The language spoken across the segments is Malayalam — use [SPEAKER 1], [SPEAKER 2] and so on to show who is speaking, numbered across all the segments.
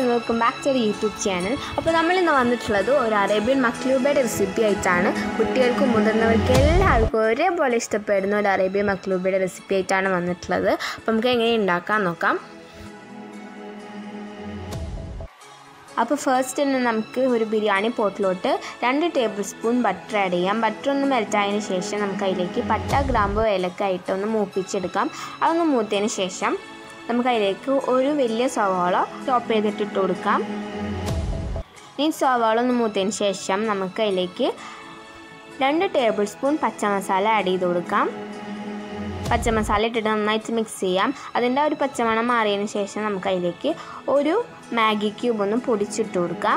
[SPEAKER 1] and welcome back to YouTube channel അപ്പോൾ നമ്മൾ ഇന്ന് വന്നിട്ടുള്ളത് ഒരു അറേബ്യൻ മക്ലൂബയുടെ റെസിപ്പി ആയിട്ടാണ് കുട്ടികൾക്കും മുതിർന്നവർക്കും എല്ലാവർക്കും ഒരേപോലെ ഇഷ്ടപ്പെടുന്ന ഒരു അറേബ്യൻ മക്ലൂബയുടെ റെസിപ്പി ആയിട്ടാണ് വന്നിട്ടുള്ളത് അപ്പോൾ നമുക്ക് എങ്ങനെ ഉണ്ടാക്കാൻ നോക്കാം അപ്പോൾ ഫസ്റ്റ് തന്നെ നമുക്ക് ഒരു ബിരിയാണി പോട്ടിലോട്ട് രണ്ട് ടേബിൾ സ്പൂൺ ബട്ടർ ആഡ് ചെയ്യാം ബട്ടർ ഒന്ന് മെൽറ്റായതിന് ശേഷം നമുക്ക് അതിലേക്ക് പട്ട ഗ്രാമ്പ് ഏലക്കായിട്ട് ഒന്ന് മൂപ്പിച്ചെടുക്കാം അതൊന്ന് മൂത്തതിന് ശേഷം നമുക്ക് അതിലേക്ക് ഒരു വലിയ സവാള ചോപ്പ് ചെയ്തിട്ട് ഇട്ട് കൊടുക്കാം ഈ സവാള ഒന്ന് മൂത്തതിന് ശേഷം നമുക്ക് അതിലേക്ക് രണ്ട് ടേബിൾ സ്പൂൺ പച്ചമസാല ആഡ് ചെയ്ത് കൊടുക്കാം പച്ചമസാല ഇട്ടിട്ട് നന്നായിട്ട് മിക്സ് ചെയ്യാം അതിൻ്റെ ഒരു പച്ചമണം മാറിയതിന് ശേഷം നമുക്ക് അതിലേക്ക് ഒരു മാഗി ക്യൂബ് ഒന്ന് പൊടിച്ചിട്ട് കൊടുക്കാം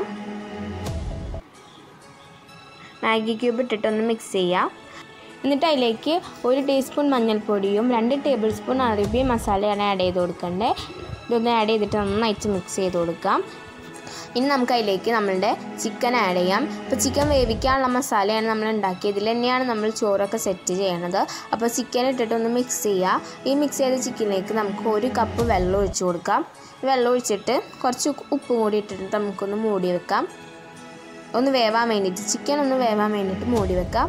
[SPEAKER 1] മാഗി ക്യൂബ് ഇട്ടിട്ടൊന്ന് മിക്സ് ചെയ്യാം എന്നിട്ട് അതിലേക്ക് ഒരു ടീസ്പൂൺ മഞ്ഞൾപ്പൊടിയും രണ്ട് ടേബിൾ സ്പൂൺ അറേബ്യൻ മസാലയാണ് ആഡ് ചെയ്ത് കൊടുക്കേണ്ടത് ഇതൊന്ന് ആഡ് ചെയ്തിട്ട് നന്നായിട്ട് മിക്സ് ചെയ്ത് കൊടുക്കാം ഇനി നമുക്ക് അതിലേക്ക് നമ്മളുടെ ചിക്കൻ ആഡ് ചെയ്യാം ഇപ്പോൾ ചിക്കൻ വേവിക്കാനുള്ള മസാലയാണ് നമ്മൾ ഉണ്ടാക്കിയത് ഇതിൽ തന്നെയാണ് നമ്മൾ ചോറൊക്കെ സെറ്റ് ചെയ്യണത് അപ്പോൾ ചിക്കൻ ഇട്ടിട്ട് ഒന്ന് മിക്സ് ചെയ്യുക ഈ മിക്സ് ചെയ്ത ചിക്കനിലേക്ക് നമുക്ക് ഒരു കപ്പ് വെള്ളം ഒഴിച്ച് കൊടുക്കാം വെള്ളം ഒഴിച്ചിട്ട് കുറച്ച് ഉപ്പും കൂടി ഇട്ടിട്ട് നമുക്കൊന്ന് മൂടി വെക്കാം ഒന്ന് വേവാൻ വേണ്ടിയിട്ട് ചിക്കൻ ഒന്ന് വേവാൻ വേണ്ടിയിട്ട് മൂടി വെക്കാം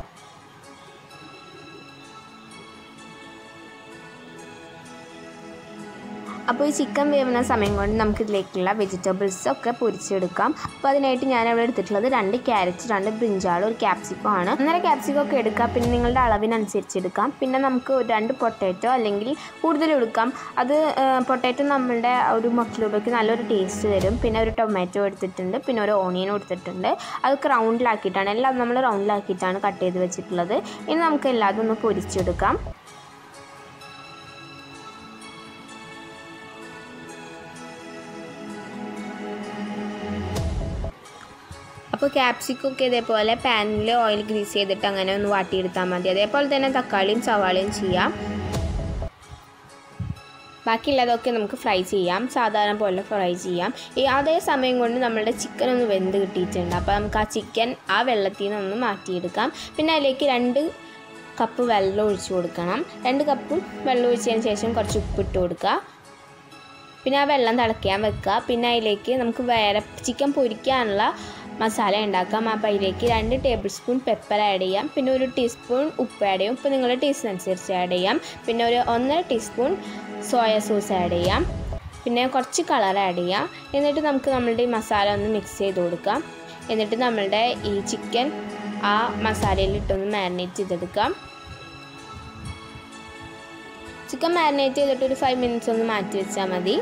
[SPEAKER 1] അപ്പോൾ ഈ ചിക്കൻ വേവുന്ന സമയം കൊണ്ട് നമുക്ക് ഇതിലേക്കുള്ള വെജിറ്റബിൾസ് ഒക്കെ പൊരിച്ചെടുക്കാം അപ്പോൾ അതിനായിട്ട് ഞാൻ ഇവിടെ എടുത്തിട്ടുള്ളത് രണ്ട് ക്യാരറ്റ് രണ്ട് ബ്രിഞ്ചാൾ ഒരു ക്യാപ്സിക്കോ ആണ് ഒന്നര ക്യാപ്സിക്കോ ഒക്കെ എടുക്കാം പിന്നെ നിങ്ങളുടെ അളവിനനുസരിച്ച് എടുക്കാം പിന്നെ നമുക്ക് ഒരു രണ്ട് പൊട്ടാറ്റോ അല്ലെങ്കിൽ കൂടുതൽ എടുക്കാം അത് പൊട്ടാറ്റോ നമ്മളുടെ ഒരു മക്ലൂബയ്ക്ക് നല്ലൊരു ടേസ്റ്റ് തരും പിന്നെ ഒരു ടൊമാറ്റോ എടുത്തിട്ടുണ്ട് പിന്നെ ഒരു ഓണിയനും എടുത്തിട്ടുണ്ട് അതൊക്കെ റൗണ്ടിലാക്കിയിട്ടാണ് എല്ലാം നമ്മൾ റൗണ്ടിലാക്കിയിട്ടാണ് കട്ട് ചെയ്ത് വെച്ചിട്ടുള്ളത് ഇനി നമുക്ക് എല്ലാതും ഒന്ന് പൊരിച്ചെടുക്കാം അപ്പോൾ ക്യാപ്സിക്കൊക്കെ ഇതേപോലെ പാനിൽ ഓയിൽ ഗ്രീസ് ചെയ്തിട്ട് അങ്ങനെ ഒന്ന് വാട്ടിയെടുത്താൽ മതി അതേപോലെ തന്നെ തക്കാളിയും സവാളയും ചെയ്യാം ബാക്കിയുള്ളതൊക്കെ നമുക്ക് ഫ്രൈ ചെയ്യാം സാധാരണ പോലെ ഫ്രൈ ചെയ്യാം ഈ അതേ സമയം കൊണ്ട് നമ്മളുടെ ചിക്കൻ ഒന്ന് വെന്ത് കിട്ടിയിട്ടുണ്ട് അപ്പോൾ നമുക്ക് ആ ചിക്കൻ ആ വെള്ളത്തിൽ നിന്ന് ഒന്ന് മാറ്റിയെടുക്കാം പിന്നെ അതിലേക്ക് രണ്ട് കപ്പ് വെള്ളം ഒഴിച്ചു കൊടുക്കണം രണ്ട് കപ്പ് വെള്ളം ഒഴിച്ചതിന് ശേഷം കുറച്ച് ഉപ്പിട്ട് കൊടുക്കുക പിന്നെ ആ വെള്ളം തിളയ്ക്കാൻ വെക്കുക പിന്നെ അതിലേക്ക് നമുക്ക് വേറെ ചിക്കൻ പൊരിക്കാനുള്ള മസാല ഉണ്ടാക്കാം അപ്പോൾ അതിലേക്ക് രണ്ട് ടേബിൾ സ്പൂൺ പെപ്പർ ആഡ് ചെയ്യാം പിന്നെ ഒരു ടീസ്പൂൺ ഉപ്പ് ആഡ് ചെയ്യും ഇപ്പോൾ നിങ്ങളുടെ ടേസ്റ്റ് അനുസരിച്ച് ആഡ് ചെയ്യാം പിന്നെ ഒരു ഒന്നര ടീസ്പൂൺ സോയ സോസ് ആഡ് ചെയ്യാം പിന്നെ കുറച്ച് കളർ ആഡ് ചെയ്യാം എന്നിട്ട് നമുക്ക് നമ്മളുടെ ഈ മസാല ഒന്ന് മിക്സ് ചെയ്ത് കൊടുക്കാം എന്നിട്ട് നമ്മളുടെ ഈ ചിക്കൻ ആ മസാലയിലിട്ടൊന്ന് മാരിനേറ്റ് ചെയ്തെടുക്കാം ചിക്കൻ മാരിനേറ്റ് ചെയ്തിട്ട് ഒരു ഫൈവ് മിനിറ്റ്സ് ഒന്ന് മാറ്റി വെച്ചാൽ മതി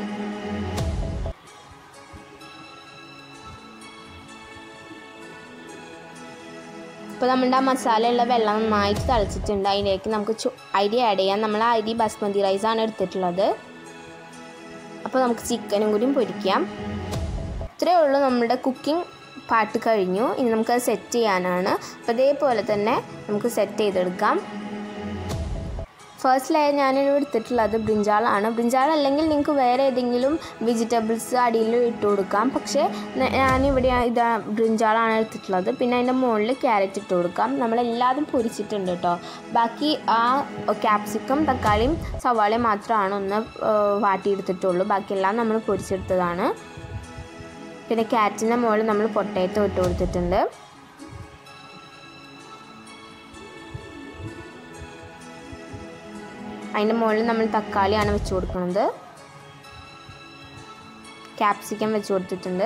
[SPEAKER 1] ഇപ്പോൾ നമ്മുടെ ആ മസാലയുള്ള വെള്ളം നന്നായിട്ട് തിളച്ചിട്ടുണ്ട് അതിലേക്ക് നമുക്ക് ചു അരി ആഡ് ചെയ്യാം നമ്മൾ ആ അരി ബസ്മതി റൈസാണ് എടുത്തിട്ടുള്ളത് അപ്പോൾ നമുക്ക് ചിക്കനും കൂടി പൊരിക്കാം ഇത്രയേ ഉള്ളൂ നമ്മുടെ കുക്കിംഗ് പാട്ട് കഴിഞ്ഞു ഇനി നമുക്കത് സെറ്റ് ചെയ്യാനാണ് അപ്പോൾ ഇതേപോലെ തന്നെ നമുക്ക് സെറ്റ് ചെയ്തെടുക്കാം ഫസ്റ്റ് ലെയർ ഞാനിവിടെ എടുത്തിട്ടുള്ളത് ബ്രിഞ്ചാളാണ് ബ്രിഞ്ചാൾ അല്ലെങ്കിൽ നിങ്ങൾക്ക് വേറെ ഏതെങ്കിലും വെജിറ്റബിൾസ് അടിയിൽ ഇട്ട് കൊടുക്കാം പക്ഷേ ഞാനിവിടെ ഇതാ ബ്രിഞ്ചാളാണ് എടുത്തിട്ടുള്ളത് പിന്നെ അതിൻ്റെ മുകളിൽ ക്യാരറ്റ് ഇട്ട് കൊടുക്കാം നമ്മളെല്ലാതും പൊരിച്ചിട്ടുണ്ട് കേട്ടോ ബാക്കി ആ ക്യാപ്സിക്കം തക്കാളിയും സവാളയും മാത്രമാണ് ഒന്ന് വാട്ടിയെടുത്തിട്ടുള്ളൂ ബാക്കിയെല്ലാം നമ്മൾ പൊരിച്ചെടുത്തതാണ് പിന്നെ ക്യാരറ്റിൻ്റെ മുകളിൽ നമ്മൾ പൊട്ടേറ്റോ ഇട്ട് കൊടുത്തിട്ടുണ്ട് അതിൻ്റെ മുകളിൽ നമ്മൾ തക്കാളിയാണ് വെച്ച് കൊടുക്കുന്നത് ക്യാപ്സിക്കം വെച്ച് കൊടുത്തിട്ടുണ്ട്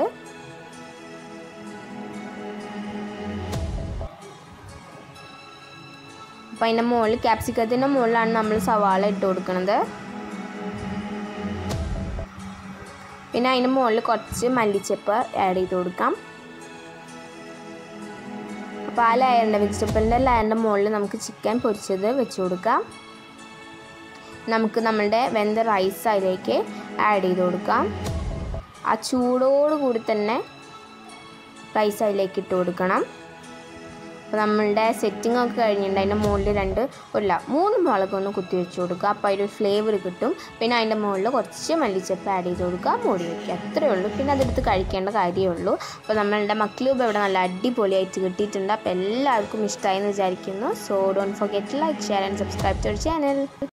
[SPEAKER 1] അപ്പോൾ അതിൻ്റെ മുകളിൽ ക്യാപ്സിക്കത്തിൻ്റെ മുകളിലാണ് നമ്മൾ സവാള ഇട്ട് കൊടുക്കുന്നത് പിന്നെ അതിൻ്റെ മുകളിൽ കുറച്ച് മല്ലിച്ചപ്പ് ആഡ് ചെയ്ത് കൊടുക്കാം അപ്പോൾ ആ ലെയറിൻ്റെ വെജിറ്റബിളിൻ്റെ ലെയറിൻ്റെ മുകളിൽ നമുക്ക് ചിക്കൻ പൊരിച്ചത് വെച്ച് കൊടുക്കാം നമുക്ക് നമ്മളുടെ വെന്ത റൈസ് അതിലേക്ക് ആഡ് ചെയ്ത് കൊടുക്കാം ആ ചൂടോട് കൂടി തന്നെ റൈസ് അതിലേക്ക് ഇട്ട് കൊടുക്കണം അപ്പോൾ നമ്മളുടെ സെറ്റിംഗ് ഒക്കെ കഴിഞ്ഞിട്ടുണ്ട് അതിൻ്റെ മുകളിൽ രണ്ട് അല്ല മൂന്ന് മുളകൊന്ന് കുത്തി വെച്ച് കൊടുക്കുക അപ്പോൾ അതിൻ്റെ ഫ്ലേവർ കിട്ടും പിന്നെ അതിൻ്റെ മുകളിൽ കുറച്ച് മല്ലിച്ചപ്പ് ആഡ് ചെയ്ത് കൊടുക്കുക മൂടി വയ്ക്കുക അത്രയേ ഉള്ളൂ പിന്നെ അതെടുത്ത് കഴിക്കേണ്ട കാര്യമേ ഉള്ളൂ അപ്പോൾ നമ്മളുടെ മക്ലൂബ് ഇവിടെ നല്ല അടിപൊളിയായിട്ട് കിട്ടിയിട്ടുണ്ട് അപ്പോൾ എല്ലാവർക്കും ഇഷ്ടമായി എന്ന് വിചാരിക്കുന്നു so don't forget like share and subscribe to channel